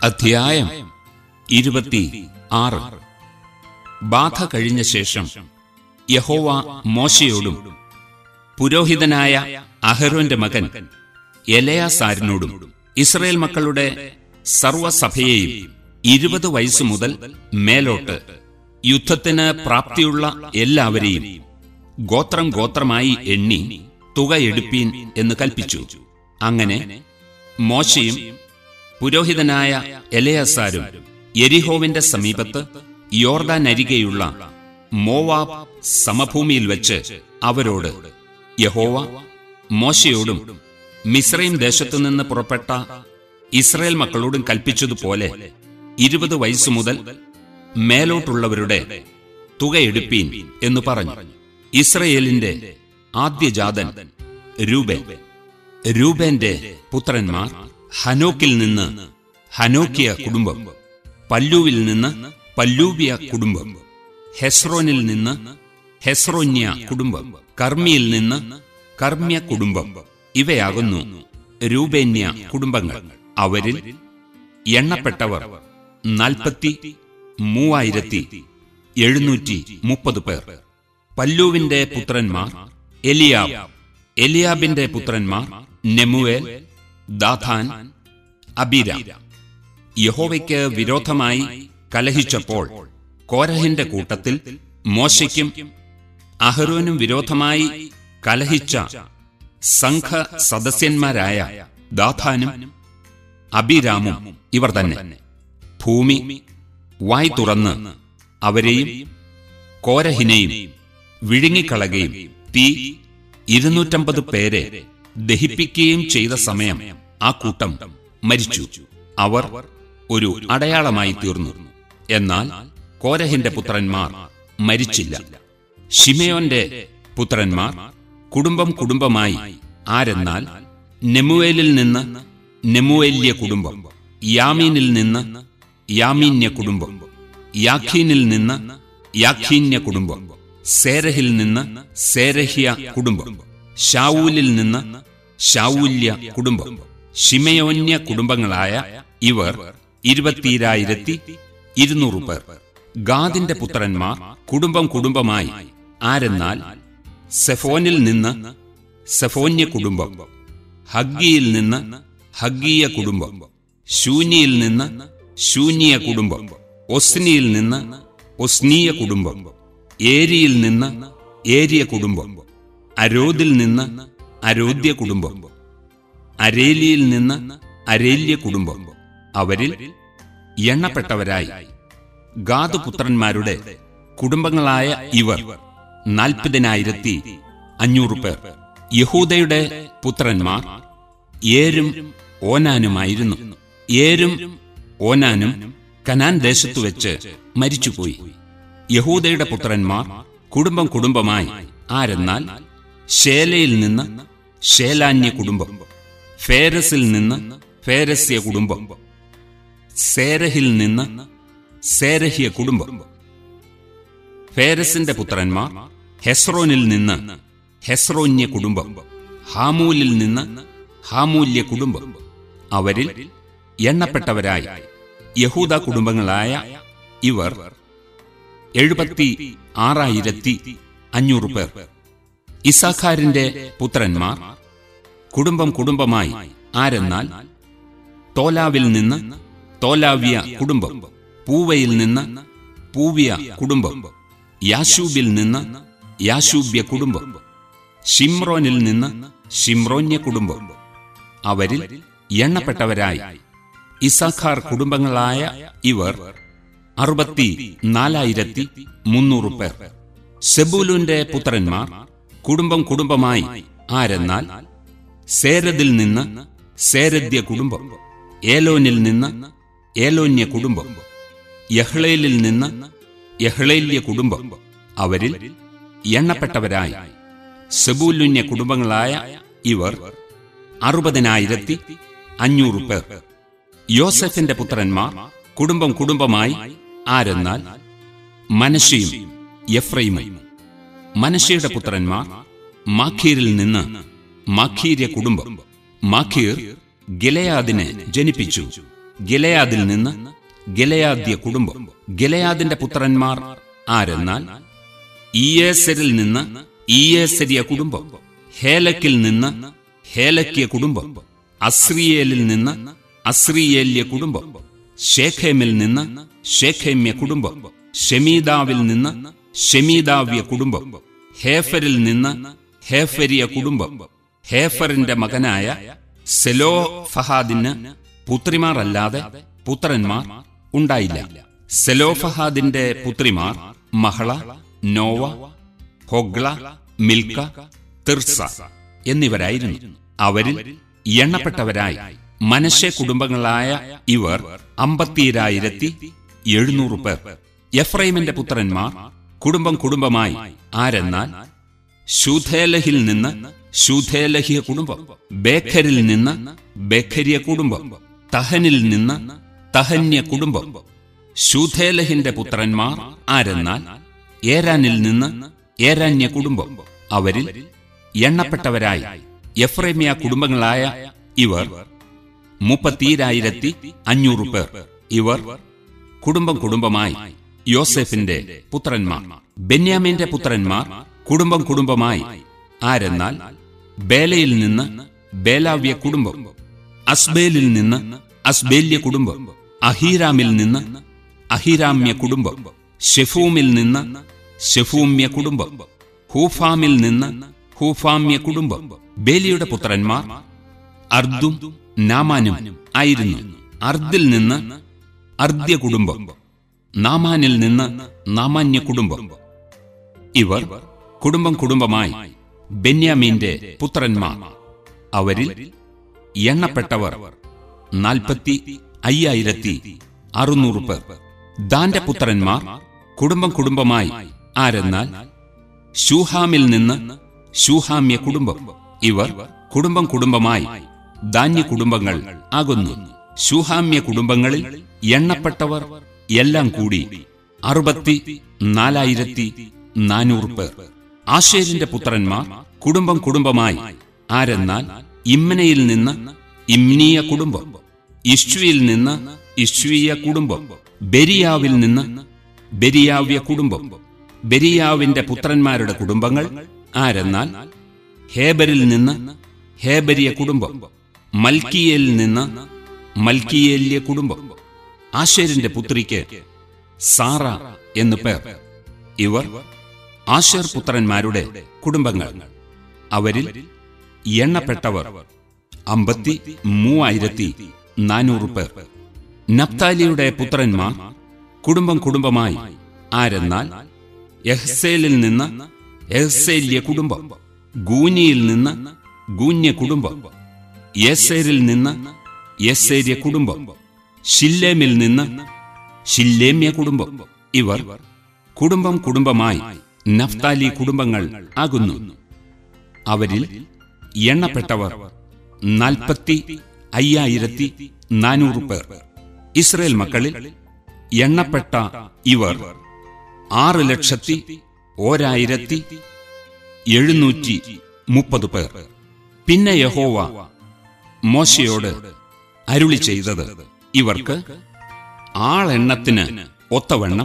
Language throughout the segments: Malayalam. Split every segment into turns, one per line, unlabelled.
അധ്യായം ഇരുപത്തി ആറ് ബാധ കഴിഞ്ഞ ശേഷം യഹോവ മോശയോടും പുരോഹിതനായ അഹരോന്റെ മകൻ എലയാസാരിനോടും ഇസ്രയേൽ മക്കളുടെ സർവസഭയെയും ഇരുപത് വയസ്സു മുതൽ മേലോട്ട് യുദ്ധത്തിന് പ്രാപ്തിയുള്ള എല്ലാവരെയും ഗോത്രം ഗോത്രമായി എണ്ണി തുക എടുപ്പീൻ എന്ന് കൽപ്പിച്ചു അങ്ങനെ മോശയും പുരോഹിതനായ എലയസാരും എരിഹോവിന്റെ സമീപത്ത് യോർദാൻ അരികെയുള്ള മോവാബ് സമഭൂമിയിൽ വെച്ച് അവരോട് യഹോവ മോശയോടും മിസ്രൈം ദേശത്തുനിന്ന് പുറപ്പെട്ട ഇസ്രയേൽ മക്കളോടും കൽപ്പിച്ചതുപോലെ ഇരുപത് വയസ്സു മുതൽ മേലോട്ടുള്ളവരുടെ തുക എടുപ്പീൻ എന്ന് പറഞ്ഞു ഇസ്രയേലിന്റെ ആദ്യജാതൻ രൂപൻ രൂപന്റെ പുത്രന്മാർ ഹനോക്കിൽ നിന്ന് ഹനോക്കിയ കുടുംബം പല്ലൂവിൽ നിന്ന് പല്ലൂവിയ കുടുംബം ഹെസ്രോനിൽ നിന്ന് ഹെസ്രോന്യ കുടുംബം കർമ്മിയിൽ നിന്ന് കർമ്മ്യ കുടുംബം ഇവയാകുന്നു രൂപേന്യ കുടുംബങ്ങൾ അവരിൽ എണ്ണപ്പെട്ടവർ നാൽപ്പത്തി മൂവായിരത്തി എഴുന്നൂറ്റി മുപ്പത് പേർ പല്ലൂവിന്റെ പുത്രന്മാർ എലിയാബ് എലിയാബിന്റെ പുത്രന്മാർ നെമുവേൽ ദാഥാൻ അബീരാം യഹോവയ്ക്ക് വിരോധമായി കലഹിച്ചപ്പോൾ കോരഹിന്റെ കൂട്ടത്തിൽ മോശയ്ക്കും അഹരോനും വിരോധമായി കലഹിച്ച സംഘ സദസ്യന്മാരായ ദാഥാനും അബിരാമും ഇവർ തന്നെ ഭൂമി വായ് തുറന്ന് അവരെയും കോരഹിനെയും വിഴുങ്ങിക്കളകയും തീ ഇരുന്നൂറ്റമ്പത് പേരെ ദഹിപ്പിക്കുകയും ചെയ്ത സമയം ആ കൂട്ടം മരിച്ചു അവർ ഒരു അടയാളമായി തീർന്നു എന്നാൽ കോരഹിന്റെ പുത്രന്മാർ മരിച്ചില്ല ഷിമയോന്റെ പുത്രന്മാർ കുടുംബം കുടുംബമായി ആരെന്നാൽ നെമുവേലിൽ നിന്ന് നെമുവേല്യ കുടുംബം യാമീനിൽ നിന്ന് യാമീന്യ കുടുംബം യാഖീനിൽ നിന്ന് യാഖീന്യ കുടുംബം സേരഹിൽ നിന്ന് സേരഹ്യ കുടുംബം ഷാവൂലിൽ നിന്ന് ഷാവൂല്യ കുടുംബം ഷിമയോന്യ കുടുംബങ്ങളായ ഇവർ ഇരുപത്തിരായിരത്തി ഇരുന്നൂറ് പേർ ഗാദിന്റെ പുത്രന്മാർ കുടുംബം കുടുംബമായി ആരെന്നാൽ സെഫോനിൽ നിന്ന് സെഫോന്യ കുടുംബം ഹഗ്ഗിയിൽ നിന്ന് ഹഗ്ഗീയ കുടുംബം ശൂന്യയിൽ നിന്ന് ശൂന്യ കുടുംബം ഒസ്നിയിൽ നിന്ന് ഒസ്നീയ കുടുംബം ഏരിയിൽ നിന്ന് ഏരിയ കുടുംബം അരോദിൽ നിന്ന് അരോദ്യ കുടുംബം അരേലിയിൽ നിന്ന് അരേല്യ കുടുംബം അവരിൽ എണ്ണപ്പെട്ടവരായി ഗാദ് പുത്രന്മാരുടെ കുടുംബങ്ങളായ ഇവർ നാൽപ്പതിനായിരത്തി അഞ്ഞൂറ് പേർ യഹൂദയുടെ പുത്രന്മാർ ഏരും ഓനാനുമായിരുന്നു ഏരും ഓനാനും കനാൻ ദേശത്തു വെച്ച് മരിച്ചുപോയി യഹൂദയുടെ പുത്രന്മാർ കുടുംബം കുടുംബമായി ആരെന്നാൽ ഷേലയിൽ നിന്ന് ഷേലാന്യ കുടുംബം ഫേരസിൽ നിന്ന് ഫേരസ്യ കുടുംബം സേരഹിൽ നിന്ന് സേരഹ്യ കുടുംബം ഫേരസിന്റെ പുത്രന്മാർ ഹെസ്രോനിൽ നിന്ന് ഹെസ്രോന്യ കുടുംബം ഹാമൂലിൽ നിന്ന് ഹാമൂല്യ കുടുംബം അവരിൽ എണ്ണപ്പെട്ടവരായി യഹൂദ കുടുംബങ്ങളായ ഇവർ എഴുപത്തി ആറായിരത്തി അഞ്ഞൂറ് പേർ ഇസാഖാരിന്റെ പുത്രന്മാർ കുടുംബം കുടുംബമായി ആരെന്നാൽ തോലാവിൽ നിന്ന് തോലാവ്യ കുടുംബം പൂവയിൽ നിന്ന് പൂവ്യ കുടുംബം യാശൂബിൽ നിന്ന് യാശൂബ്യ കുടുംബം ഷിമ്രോനിൽ നിന്ന് ഷിമ്രോന്യ കുടുംബം അവരിൽ എണ്ണപ്പെട്ടവരായി ഇസാഖാർ കുടുംബങ്ങളായ ഇവർ അറുപത്തി നാലായിരത്തി മുന്നൂറ് പേർ സെബൂലുന്റെ പുത്രന്മാർ കുടുംബം കുടുംബമായി ആരെന്നാൽ സേരദിൽ നിന്ന് സേരദ്യ കുടുംബം ഏലോനിൽ നിന്ന് ഏലോന്യ കുടുംബം യഹ്ളേലിൽ നിന്ന് യഹ്ളേല്യ കുടുംബം അവരിൽ എണ്ണപ്പെട്ടവരായി സെബൂലുന്യ കുടുംബങ്ങളായ ഇവർ അറുപതിനായിരത്തി അഞ്ഞൂറ് പേർ യോസഫിന്റെ പുത്രന്മാർ കുടുംബം കുടുംബമായി ആരെന്നാൽ മനശയും എഫ്രൈമും മനശയുടെ പുത്രന്മാർ മാഖീരിൽ നിന്ന് മാഖീര്യ കുടുംബം മാഖീർ ഗിലയാദിനെ ജനിപ്പിച്ചു ഗിലയാദിൽ നിന്ന് ഗിലയാദ്യ കുടുംബം ഗിലയാദിന്റെ പുത്രന്മാർ ആരെന്നാൽ ഇയേസരിൽ നിന്ന് ഇയേസരിയ കുടുംബം ഹേലക്കിൽ നിന്ന് ഹേലക്കിയ കുടുംബം അസ്രിയേലിൽ നിന്ന് അസ്രിയേല്യ കുടുംബം ഷേഖേമിൽ നിന്ന് ഷേഖേമ്യ കുടുംബം ഷെമീദാവിൽ നിന്ന് ഷെമീദാവ്യ കുടുംബം ഹേഫരിൽ നിന്ന് ഹേഫരിയ കുടുംബം ഹേഫറിന്റെ മകനായ സെലോ ഫഹാദിന് പുത്രിമാരല്ലാതെ പുത്രന്മാർ ഉണ്ടായില്ല സെലോഫഹാദിന്റെ പുത്രിമാർ മഹള നോവ ഹൊഗ്ല മിൽക്ക തിർസ എന്നിവരായിരുന്നു അവരിൽ എണ്ണപ്പെട്ടവരായി മനശ്ശെ കുടുംബങ്ങളായ ഇവർ അമ്പത്തിരായിരത്തി എഴുന്നൂറ് പേർ എഫ്രൈമിന്റെ പുത്രന്മാർ കുടുംബം കുടുംബമായി ആരെന്നാൽ ശൂഥേലഹിൽ നിന്ന് ശൂഥേലഹിയ കുടുംബം ബേഖരിൽ നിന്ന് ബേഖരിയ കുടുംബം തഹനിൽ നിന്ന് തഹന്യ കുടുംബം ശൂഥേലഹിന്റെ പുത്രന്മാർ ആരെന്നാൽ ഏരാനിൽ നിന്ന് ഏരാന്യ കുടുംബം അവരിൽ എണ്ണപ്പെട്ടവരായി എഫ്രേമിയ കുടുംബങ്ങളായ ഇവർ മുപ്പത്തീരായിരത്തി അഞ്ഞൂറ് പേർ ഇവർ കുടുംബം കുടുംബമായി യോസെഫിന്റെ പുത്രന്മാർ ബെന്യാമിന്റെ പുത്രന്മാർ കുടുംബം കുടുംബമായി ആരെന്നാൽ ബേലയിൽ നിന്ന് ബേലാവ്യ കുടുംബം അസ്ബേലിൽ നിന്ന് അസ്ബേല്യ കുടുംബം അഹീരാമിൽ നിന്ന് അഹിരാമ്യ കുടുംബം ഷെഫൂമിൽ നിന്ന് ഷെഫൂമ്യ കുടുംബം ഹൂഫാമിൽ നിന്ന് ഹൂഫാമ്യ കുടുംബം ബേലിയുടെ പുത്രന്മാർ അർദും നാമാനും ആയിരുന്നു അർദിൽ നിന്ന് അർദ്യ കുടുംബം നാമാനിൽ നിന്ന് നാമാന്യ കുടുംബം ഇവർ കുടുംബം കുടുംബമായി ബെന്യാമീന്റെ പുത്രന്മാർ അവരിൽ എണ്ണപ്പെട്ടവർ നാൽപ്പത്തി അയ്യായിരത്തി അറുന്നൂറ് പേർ ദാന്റെ പുത്രന്മാർ കുടുംബം കുടുംബമായി ആരെന്നാൽ ശൂഹാമിൽ നിന്ന് ശൂഹാമ്യ കുടുംബം ഇവർ കുടുംബം കുടുംബമായി ധാന്യ കുടുംബങ്ങൾ ആകുന്നു ശൂഹാമ്യ കുടുംബങ്ങളിൽ എണ്ണപ്പെട്ടവർ എല്ലാം കൂടി അറുപത്തി നാലായിരത്തി നാനൂറ് പേർ ആശേരിന്റെ പുത്രന്മാർ കുടുംബം കുടുംബമായി ആരെന്നാൽ ഇമ്മനയിൽ നിന്ന് ഇമ്നീയ കുടുംബം ഇഷ്വിയിൽ നിന്ന് ഇഷ്വീയ കുടുംബം ബെരിയാവിൽ നിന്ന് ബെരിയാവ്യ കുടുംബം ബെരിയാവിന്റെ പുത്രന്മാരുടെ കുടുംബങ്ങൾ ആരെന്നാൽ ഹേബരിൽ നിന്ന് ഹേബരിയ കുടുംബം മൽക്കിയേലിൽ നിന്ന് മൽക്കിയേല്യ കുടുംബം ആശേരിന്റെ പുത്രിക്ക് സാറ എന്നു പേർ ഇവർ ആശേർ പുത്രന്മാരുടെ കുടുംബങ്ങൾ അവരിൽ എണ്ണപ്പെട്ടവർ അമ്പത്തി മൂവായിരത്തി നാനൂറ് പേർ നപ്താലിയുടെ പുത്രന്മാർ കുടുംബം കുടുംബമായി ആരെന്നാൽ യഹ്സേലിൽ നിന്ന് യഹ്സേല്യ കുടുംബം ഗൂനിയിൽ നിന്ന് ഗൂന്യ കുടുംബം യേസേരിൽ നിന്ന് യേസേര്യ കുടുംബം ഷില്ലേമിൽ നിന്ന് ഷില്ലേമ്യ കുടുംബം ഇവർ കുടുംബം കുടുംബമായി നഫ്താലി കുടുംബങ്ങൾ ആകുന്നു അവരിൽ എണ്ണപ്പെട്ടവർ നാൽപ്പത്തി അയ്യായിരത്തി നാനൂറ് പേർ ഇസ്രയേൽ മക്കളിൽ എണ്ണപ്പെട്ട ഇവർ ആറ് ലക്ഷത്തി ഓരായിരത്തി എഴുന്നൂറ്റി മുപ്പത് പേർ പിന്നെ യഹോവ മോശയോട് അരുളി ചെയ്തത് ഇവർക്ക് ആളെണ്ണത്തിന് ഒത്തവണ്ണം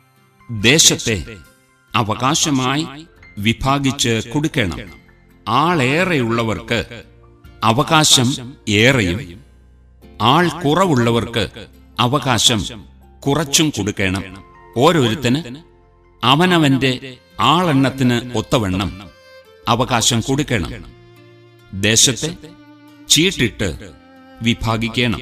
ദേശത്തെ അവകാശമായി വിഭാഗിച്ച് കൊടുക്കണം ആളേറെയുള്ളവർക്ക് അവകാശം ഏറെയും ആൾ കുറവുള്ളവർക്ക് അവകാശം കുറച്ചും കൊടുക്കണം ഓരോരുത്തന് അവനവന്റെ ആളെണ്ണത്തിന് ഒത്തവണ്ണം അവകാശം കൊടുക്കണം ദേശത്തെ ചീട്ടിട്ട് വിഭാഗിക്കണം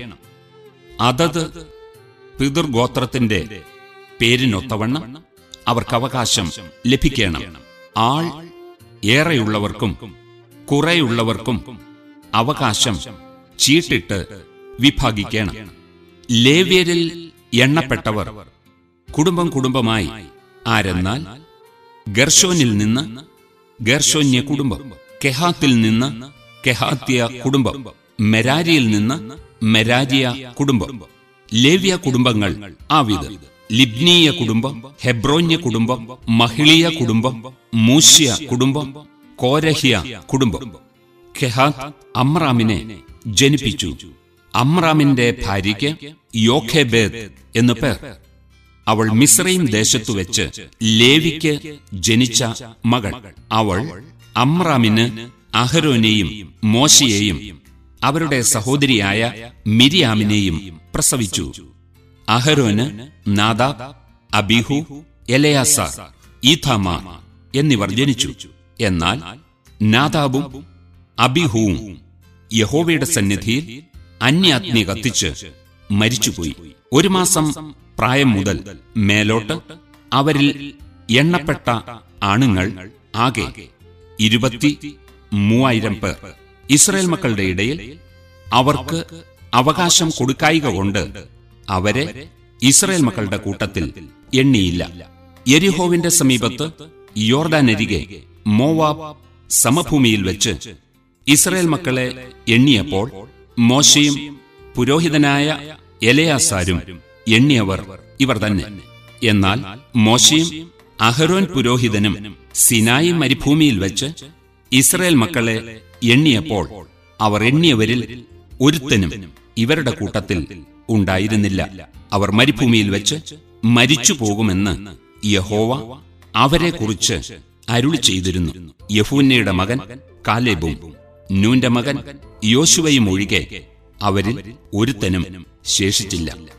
അതത് പിതൃഗോത്രത്തിന്റെ പേരിനൊത്തവണ്ണം അവർക്ക് അവകാശം ലഭിക്കണം ആൾ ഏറെയുള്ളവർക്കും കുറെയുള്ളവർക്കും അവകാശം ചീട്ടിട്ട് വിഭാഗിക്കണം ലേവ്യരിൽ എണ്ണപ്പെട്ടവർ കുടുംബം കുടുംബമായി ആരെന്നാൽ ഗർഷോനിൽ നിന്ന് ഗർഷോന്യ കുടുംബം കെഹാത്തിൽ നിന്ന് കെഹാത്യ കുടുംബം മെരാരിയിൽ നിന്ന് മെരാരിയ കുടുംബം ലേവ്യ കുടുംബങ്ങൾ ആവിത് ലിബ്നീയ കുടുംബം ഹെബ്രോന്യ കുടുംബം മഹിളിയ കുടുംബം മൂശ്യ കുടുംബം കോരഹ്യ കുടുംബം കെഹാത്ത് അമ്രാമിനെ ജനിപ്പിച്ചു അമ്രാമിന്റെ ഭാര്യയ്ക്ക് യോഖേബേദ് എന്നു പേർ അവൾ മിസ്രൈം ദേശത്തു വെച്ച് ലേവിക്ക് ജനിച്ച മകൾ അവൾ അമ്രാമിന് അഹരോനെയും മോശയെയും അവരുടെ സഹോദരിയായ മിരിയാമിനെയും പ്രസവിച്ചു അഹരോന് നാദാബ് അബിഹു എലയാസാർ ഈഥാമാർ എന്നിവർ ജനിച്ചു എന്നാൽ നാദാബും അബിഹുവും യഹോവയുടെ സന്നിധിയിൽ അന്യാഗ്നി കത്തിച്ച് മരിച്ചുപോയി ഒരു മാസം പ്രായം മുതൽ മേലോട്ട് അവരിൽ എണ്ണപ്പെട്ട ആണുങ്ങൾ ആകെ ഇരുപത്തി മൂവായിരം പേർ ഇസ്രായേൽ മക്കളുടെ ഇടയിൽ അവർക്ക് അവകാശം കൊടുക്കായിക കൊണ്ട് അവരെ ഇസ്രായേൽ മക്കളുടെ കൂട്ടത്തിൽ എണ്ണിയില്ല യെരിഹോവിന്റെ സമീപത്ത് യോർദാനരികെ മോവാബ് സമഭൂമിയിൽ വെച്ച് ഇസ്രായേൽ മക്കളെ എണ്ണിയപ്പോൾ മോശയും പുരോഹിതനായ എലയാസാരും എണ്ണിയവർ ഇവർ തന്നെ എന്നാൽ മോശയും അഹരോൻ പുരോഹിതനും സിനായി മരുഭൂമിയിൽ വെച്ച് ഇസ്രായേൽ മക്കളെ എണ്ണിയപ്പോൾ അവർ എണ്ണിയവരിൽ ഒരുത്തനും ഇവരുടെ കൂട്ടത്തിൽ ഉണ്ടായിരുന്നില്ല അവർ മരുഭൂമിയിൽ വെച്ച് മരിച്ചു പോകുമെന്ന് യഹോവ അവരെക്കുറിച്ച് അരുളി ചെയ്തിരുന്നു യഫൂന്നയുടെ മകൻ കാലേബും നൂന്റെ മകൻ യോശുവയും ഒഴികെ അവരിൽ ഒരുത്തനും ശേഷിച്ചില്ല